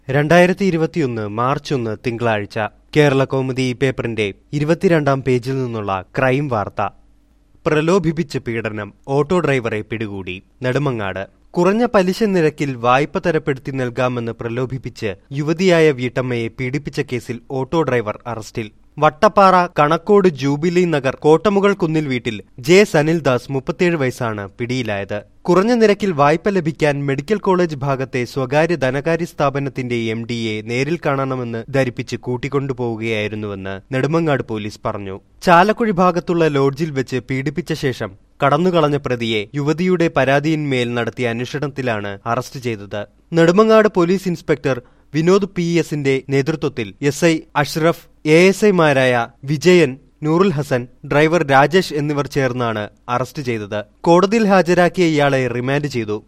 രണ്ടായിരത്തി ഇരുപത്തിയൊന്ന് മാർച്ച് ഒന്ന് തിങ്കളാഴ്ച കേരള കൗമുദി ഈ പേപ്പറിന്റെ ഇരുപത്തിരണ്ടാം പേജിൽ നിന്നുള്ള ക്രൈം വാർത്ത പ്രലോഭിപ്പിച്ച് പീഡനം ഓട്ടോ ഡ്രൈവറെ പിടികൂടി നെടുമങ്ങാട് കുറഞ്ഞ പലിശ നിരക്കിൽ വായ്പ തരപ്പെടുത്തി നൽകാമെന്ന് പ്രലോഭിപ്പിച്ച് യുവതിയായ വീട്ടമ്മയെ പീഡിപ്പിച്ച കേസിൽ ഓട്ടോ ഡ്രൈവർ അറസ്റ്റിൽ വട്ടപ്പാറ കണക്കോട് ജൂബിലി നഗർ കോട്ടമുകൾ കുന്നിൽ വീട്ടിൽ ജെ സനിൽദാസ് മുപ്പത്തിയേഴ് വയസ്സാണ് പിടിയിലായത് കുറഞ്ഞ നിരക്കിൽ വായ്പ ലഭിക്കാൻ മെഡിക്കൽ കോളേജ് ഭാഗത്തെ സ്വകാര്യ ധനകാര്യ സ്ഥാപനത്തിന്റെ എം ഡിയെ നേരിൽ കാണണമെന്ന് ധരിപ്പിച്ച് കൂട്ടിക്കൊണ്ടുപോവുകയായിരുന്നുവെന്ന് നെടുമങ്ങാട് പോലീസ് പറഞ്ഞു ചാലക്കുഴി ഭാഗത്തുള്ള ലോഡ്ജിൽ വെച്ച് പീഡിപ്പിച്ച ശേഷം കടന്നുകളഞ്ഞ പ്രതിയെ യുവതിയുടെ പരാതിയിന്മേൽ നടത്തിയ അന്വേഷണത്തിലാണ് അറസ്റ്റ് ചെയ്തത് Nedumangad police inspector Vinod P എസിന്റെ നേതൃത്വത്തിൽ S I Ashraf A S ഐമാരായ വിജയൻ നൂറുൽ ഹസൻ ഡ്രൈവർ രാജേഷ് എന്നിവർ ചേർന്നാണ് അറസ്റ്റ് ചെയ്തത് കോടതിയിൽ ഹാജരാക്കിയ ഇയാളെ റിമാൻഡ് ചെയ്തു